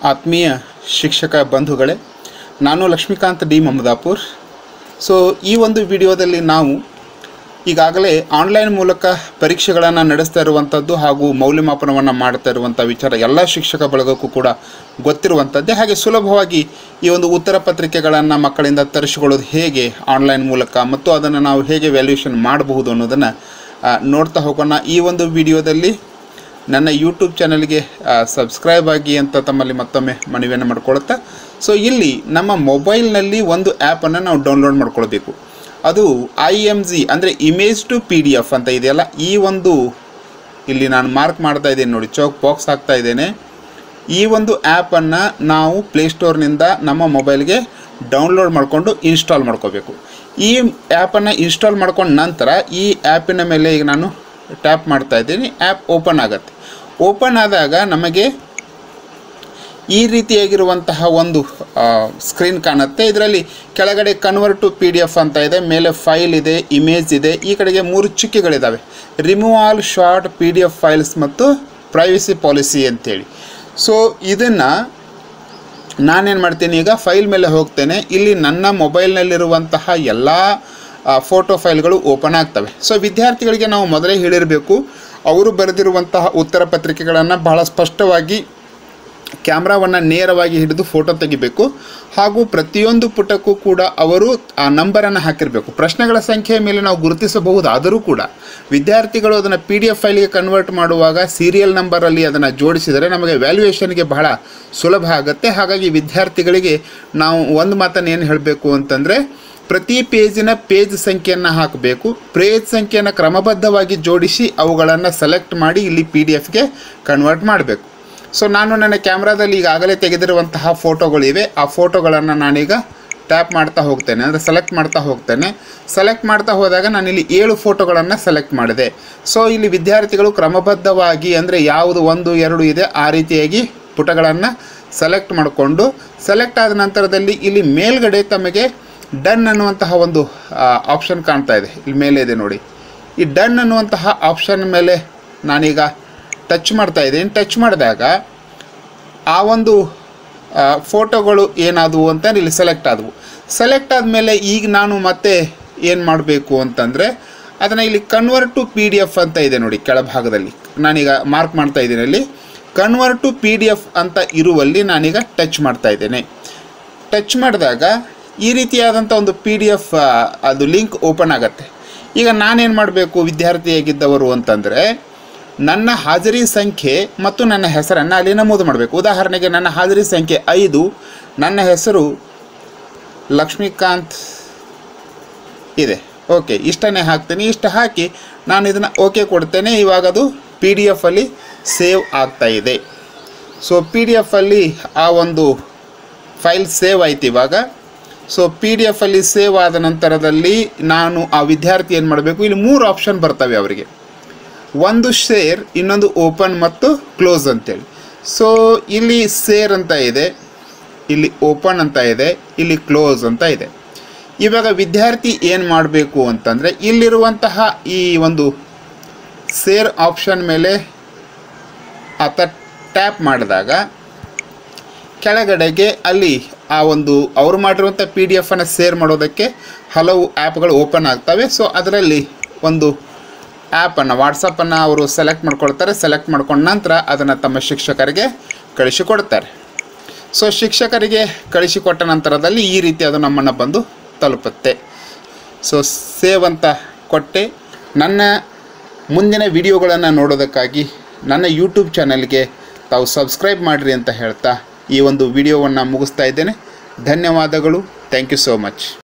ಆತ್ಮೀಯ ಶಿಕ್ಷಕ ಬಂಧುಗಳೇ ನಾನು ಲಕ್ಷ್ಮೀಕಾಂತ್ ಡಿ ಮಮದಾಪುರ್ ಸೊ ಈ ಒಂದು ವಿಡಿಯೋದಲ್ಲಿ ನಾವು ಈಗಾಗಲೇ ಆನ್ಲೈನ್ ಮೂಲಕ ಪರೀಕ್ಷೆಗಳನ್ನು ನಡೆಸ್ತಾ ಇರುವಂಥದ್ದು ಹಾಗೂ ಮೌಲ್ಯಮಾಪನವನ್ನು ಮಾಡ್ತಾ ಇರುವಂಥ ವಿಚಾರ ಎಲ್ಲ ಶಿಕ್ಷಕ ಬಳಗಕ್ಕೂ ಕೂಡ ಗೊತ್ತಿರುವಂಥದ್ದೇ ಹಾಗೆ ಸುಲಭವಾಗಿ ಈ ಒಂದು ಉತ್ತರ ಪತ್ರಿಕೆಗಳನ್ನು ಮಕ್ಕಳಿಂದ ತರಿಸಿಕೊಳ್ಳೋದು ಹೇಗೆ ಆನ್ಲೈನ್ ಮೂಲಕ ಮತ್ತು ಅದನ್ನು ನಾವು ಹೇಗೆ ವ್ಯಾಲ್ಯೂಯೇಷನ್ ಮಾಡಬಹುದು ಅನ್ನೋದನ್ನು ಆ, ನೋಡ್ತಾ ಹೋಗೋಣ ಈ ಒಂದು ವಿಡಿಯೋದಲ್ಲಿ ನನ್ನ ಯೂಟ್ಯೂಬ್ ಚಾನಲ್ಗೆ ಸಬ್ಸ್ಕ್ರೈಬ್ ಆಗಿ ಅಂತ ತಮ್ಮಲ್ಲಿ ಮತ್ತೊಮ್ಮೆ ಮನವಿಯನ್ನು ಮಾಡ್ಕೊಳ್ತಾ ಸೊ ಇಲ್ಲಿ ನಮ್ಮ ಮೊಬೈಲ್ನಲ್ಲಿ ಒಂದು ಆ್ಯಪನ್ನು ನಾವು ಡೌನ್ಲೋಡ್ ಮಾಡ್ಕೊಳ್ಬೇಕು ಅದು ಐ ಎಮ್ ಜಿ ಅಂದರೆ image to P D F ಅಂತ ಇದೆಯಲ್ಲ ಈ ಒಂದು ಇಲ್ಲಿ ನಾನು ಮಾರ್ಕ್ ಮಾಡ್ತಾ ಇದ್ದೇನೆ ನೋಡಿ ಚೌಕ್ ಬಾಕ್ಸ್ ಹಾಕ್ತಾ ಇದ್ದೇನೆ ಈ ಒಂದು ಆ್ಯಪನ್ನು ನಾವು ಪ್ಲೇಸ್ಟೋರ್ನಿಂದ ನಮ್ಮ ಮೊಬೈಲ್ಗೆ ಡೌನ್ಲೋಡ್ ಮಾಡಿಕೊಂಡು ಇನ್ಸ್ಟಾಲ್ ಮಾಡ್ಕೋಬೇಕು ಈ ಆ್ಯಪನ್ನು ಇನ್ಸ್ಟಾಲ್ ಮಾಡ್ಕೊಂಡ ನಂತರ ಈ ಆ್ಯಪಿನ ಮೇಲೆ ಈಗ ನಾನು ಟ್ಯಾಪ್ ಮಾಡ್ತಾ ಇದ್ದೀನಿ ಆ್ಯಪ್ ಓಪನ್ ಆಗುತ್ತೆ ಓಪನ್ ಆದಾಗ ನಮಗೆ ಈ ರೀತಿಯಾಗಿರುವಂತಹ ಒಂದು ಸ್ಕ್ರೀನ್ ಕಾಣುತ್ತೆ ಇದರಲ್ಲಿ ಕೆಳಗಡೆ convert to P D F ಅಂತ ಇದೆ ಮೇಲೆ ಫೈಲ್ ಇದೆ ಇಮೇಜ್ ಇದೆ ಈ ಕಡೆಗೆ ಮೂರು ಚುಕ್ಕಿಗಳಿದ್ದಾವೆ remove all short P D F files ಮತ್ತು ಪ್ರೈವಸಿ ಪಾಲಿಸಿ ಅಂತೇಳಿ ಸೊ ಇದನ್ನು ನಾನೇನು ಮಾಡ್ತೀನಿ ಈಗ ಫೈಲ್ ಮೇಲೆ ಹೋಗ್ತೇನೆ ಇಲ್ಲಿ ನನ್ನ ಮೊಬೈಲ್ನಲ್ಲಿರುವಂತಹ ಎಲ್ಲ ಫೋಟೋ ಫೈಲ್ಗಳು ಓಪನ್ ಆಗ್ತವೆ ಸೊ ವಿದ್ಯಾರ್ಥಿಗಳಿಗೆ ನಾವು ಮೊದಲೇ ಹೇಳಿರಬೇಕು ಅವರು ಬರೆದಿರುವಂತಹ ಉತ್ತರ ಪತ್ರಿಕೆಗಳನ್ನು ಬಹಳ ಸ್ಪಷ್ಟವಾಗಿ ಕ್ಯಾಮ್ರಾವನ್ನು ನೇರವಾಗಿ ಹಿಡಿದು ಫೋಟೋ ತೆಗಿಬೇಕು ಹಾಗೂ ಪ್ರತಿಯೊಂದು ಪುಟಕ್ಕೂ ಕೂಡ ಅವರು ಆ ನಂಬರನ್ನು ಹಾಕಿರಬೇಕು ಪ್ರಶ್ನೆಗಳ ಸಂಖ್ಯೆಯ ಮೇಲೆ ನಾವು ಗುರುತಿಸಬಹುದಾದರೂ ಕೂಡ ವಿದ್ಯಾರ್ಥಿಗಳು ಅದನ್ನು ಪಿ ಡಿ ಎಫ್ ಫೈಲ್ಗೆ ಕನ್ವರ್ಟ್ ಮಾಡುವಾಗ ಸೀರಿಯಲ್ ನಂಬರಲ್ಲಿ ಅದನ್ನು ಜೋಡಿಸಿದರೆ ನಮಗೆ ವ್ಯಾಲ್ಯೂಯೇಷನ್ಗೆ ಬಹಳ ಸುಲಭ ಆಗುತ್ತೆ ಹಾಗಾಗಿ ವಿದ್ಯಾರ್ಥಿಗಳಿಗೆ ನಾವು ಒಂದು ಮಾತನ್ನು ಏನು ಹೇಳಬೇಕು ಅಂತಂದರೆ ಪ್ರತಿ ಪೇಜಿನ ಪೇಜ್ ಸಂಖ್ಯೆಯನ್ನು ಹಾಕಬೇಕು ಪೇಜ್ ಸಂಖ್ಯೆಯನ್ನು ಕ್ರಮಬದ್ಧವಾಗಿ ಜೋಡಿಸಿ ಅವುಗಳನ್ನು ಸೆಲೆಕ್ಟ್ ಮಾಡಿ ಇಲ್ಲಿ ಪಿ ಡಿ ಎಫ್ಗೆ ಕನ್ವರ್ಟ್ ಮಾಡಬೇಕು ಸೊ ನಾನು ನನ್ನ ಕ್ಯಾಮ್ರಾದಲ್ಲಿ ಈಗಾಗಲೇ ತೆಗೆದಿರುವಂತಹ ಫೋಟೋಗಳಿವೆ ಆ ಫೋಟೋಗಳನ್ನು ನಾನೀಗ ಟ್ಯಾಪ್ ಮಾಡ್ತಾ ಹೋಗ್ತೇನೆ ಅಂದರೆ ಸೆಲೆಕ್ಟ್ ಮಾಡ್ತಾ ಹೋಗ್ತೇನೆ ಸೆಲೆಕ್ಟ್ ಮಾಡ್ತಾ ಹೋದಾಗ ನಾನು ಇಲ್ಲಿ ಏಳು ಫೋಟೋಗಳನ್ನು ಸೆಲೆಕ್ಟ್ ಮಾಡಿದೆ ಸೊ ಇಲ್ಲಿ ವಿದ್ಯಾರ್ಥಿಗಳು ಕ್ರಮಬದ್ಧವಾಗಿ ಅಂದರೆ ಯಾವುದು ಒಂದು ಎರಡು ಇದೆ ಆ ರೀತಿಯಾಗಿ ಪುಟಗಳನ್ನು ಸೆಲೆಕ್ಟ್ ಮಾಡಿಕೊಂಡು ಸೆಲೆಕ್ಟ್ ಆದ ನಂತರದಲ್ಲಿ ಇಲ್ಲಿ ಮೇಲ್ಗಡೆ ತಮಗೆ ಡನ್ ಅನ್ನುವಂತಹ ಒಂದು ಆಪ್ಷನ್ ಕಾಣ್ತಾ ಇದೆ ಇಲ್ಲಿ ಮೇಲೆ ಇದೆ ನೋಡಿ ಈ ಡನ್ ಅನ್ನುವಂತಹ ಆಪ್ಷನ್ ಮೇಲೆ ನಾನೀಗ ಟಚ್ ಮಾಡ್ತಾ ಇದ್ದೀನಿ ಟಚ್ ಮಾಡಿದಾಗ ಆ ಒಂದು ಆ, ಫೋಟೋಗಳು ಏನಾದವು ಅಂತ ಇಲ್ಲಿ ಸೆಲೆಕ್ಟ್ ಆದವು ಸೆಲೆಕ್ಟ್ ಆದಮೇಲೆ ಈಗ ನಾನು ಮತ್ತೆ ಏನು ಮಾಡಬೇಕು ಅಂತಂದರೆ ಅದನ್ನು ಇಲ್ಲಿ convert to P D F ಅಂತ ಇದೆ ನೋಡಿ ಕೆಳಭಾಗದಲ್ಲಿ ನಾನೀಗ ಮಾರ್ಕ್ ಮಾಡ್ತಾ ಇದ್ದೀನಿ ಅಲ್ಲಿ convert to P D F ಅಂತ ಇರುವಲ್ಲಿ ನಾನೀಗ ಟಚ್ ಮಾಡ್ತಾ ಇದ್ದೇನೆ ಟಚ್ ಮಾಡಿದಾಗ ಈ ರೀತಿಯಾದಂಥ ಒಂದು ಪಿ ಡಿ ಎಫ್ ಅದು ಲಿಂಕ್ ಓಪನ್ ಆಗುತ್ತೆ ಈಗ ನಾನೇನು ಮಾಡಬೇಕು ವಿದ್ಯಾರ್ಥಿಯಾಗಿದ್ದವರು ಅಂತಂದರೆ ನನ್ನ ಹಾಜರಿ ಸಂಖ್ಯೆ ಮತ್ತು ನನ್ನ ಹೆಸರನ್ನು ಅಲ್ಲಿ ನಮೂದು ಮಾಡಬೇಕು ಉದಾಹರಣೆಗೆ ನನ್ನ ಹಾಜರಿ ಸಂಖ್ಯೆ ಐದು ನನ್ನ ಹೆಸರು ಲಕ್ಷ್ಮೀಕಾಂತ್ ಇದೆ ಓಕೆ ಇಷ್ಟನ್ನೇ ಹಾಕ್ತೀನಿ ಇಷ್ಟು ಹಾಕಿ ನಾನು ಇದನ್ನು ಓಕೆ ಕೊಡ್ತೇನೆ ಇವಾಗ ಅದು ಪಿ ಡಿ ಎಫಲ್ಲಿ ಸೇವ್ ಆಗ್ತಾ ಇದೆ ಸೊ ಪಿ ಡಿ ಎಫಲ್ಲಿ ಆ ಒಂದು ಫೈಲ್ ಸೇವ್ ಆಯ್ತು ಇವಾಗ ಸೊ ಪಿ ಡಿ ಎಫಲ್ಲಿ ಸೇವ್ ಆದ ನಂತರದಲ್ಲಿ ನಾನು ಆ ವಿದ್ಯಾರ್ಥಿ ಏನು ಮಾಡಬೇಕು ಇಲ್ಲಿ ಮೂರು ಆಪ್ಷನ್ ಬರ್ತವೆ ಅವರಿಗೆ ಒಂದು ಶೇರ್ ಇನ್ನೊಂದು ಓಪನ್ ಮತ್ತು ಕ್ಲೋಸ್ ಅಂತೇಳಿ ಸೊ ಇಲ್ಲಿ ಸೇರ್ ಅಂತ ಇದೆ ಇಲ್ಲಿ ಓಪನ್ ಅಂತ ಇದೆ ಇಲ್ಲಿ ಕ್ಲೋಸ್ ಅಂತ ಇದೆ ಇವಾಗ ವಿದ್ಯಾರ್ಥಿ ಏನು ಮಾಡಬೇಕು ಅಂತಂದರೆ ಇಲ್ಲಿರುವಂತಹ ಈ ಒಂದು ಸೇರ್ ಆಪ್ಷನ್ ಮೇಲೆ ಆತ ಟ್ಯಾಪ್ ಮಾಡಿದಾಗ ಕೆಳಗಡೆಗೆ ಅಲ್ಲಿ ಆ ಒಂದು ಅವರು ಮಾಡಿರುವಂಥ ಪಿ ಡಿ ಎಫನ್ನು ಸೇರ್ ಮಾಡೋದಕ್ಕೆ ಹಲವು ಆ್ಯಪ್ಗಳು ಓಪನ್ ಆಗ್ತವೆ ಸೊ ಅದರಲ್ಲಿ ಒಂದು ಆ್ಯಪನ್ನು ವಾಟ್ಸಪ್ಪನ್ನು ಅವರು ಸೆಲೆಕ್ಟ್ ಮಾಡ್ಕೊಳ್ತಾರೆ ಸೆಲೆಕ್ಟ್ ಮಾಡ್ಕೊಂಡ ನಂತರ ಅದನ್ನು ತಮ್ಮ ಶಿಕ್ಷಕರಿಗೆ ಕಳಿಸಿಕೊಡ್ತಾರೆ ಸೊ ಶಿಕ್ಷಕರಿಗೆ ಕಳಿಸಿಕೊಟ್ಟ ನಂತರದಲ್ಲಿ ಈ ರೀತಿ ಅದು ನಮ್ಮನ್ನು ಬಂದು ತಲುಪುತ್ತೆ ಸೊ ಸೇವ್ ಅಂತ ಕೊಟ್ಟೆ ನನ್ನ ಮುಂದಿನ ವಿಡಿಯೋಗಳನ್ನು ನೋಡೋದಕ್ಕಾಗಿ ನನ್ನ ಯೂಟ್ಯೂಬ್ ಚಾನಲ್ಗೆ ತಾವು ಸಬ್ಸ್ಕ್ರೈಬ್ ಮಾಡಿರಿ ಅಂತ ಹೇಳ್ತಾ ಈ ಒಂದು ವಿಡಿಯೋವನ್ನು ಮುಗಿಸ್ತಾ ಇದ್ದೇನೆ ಧನ್ಯವಾದಗಳು ಥ್ಯಾಂಕ್ ಯು ಸೋ ಮಚ್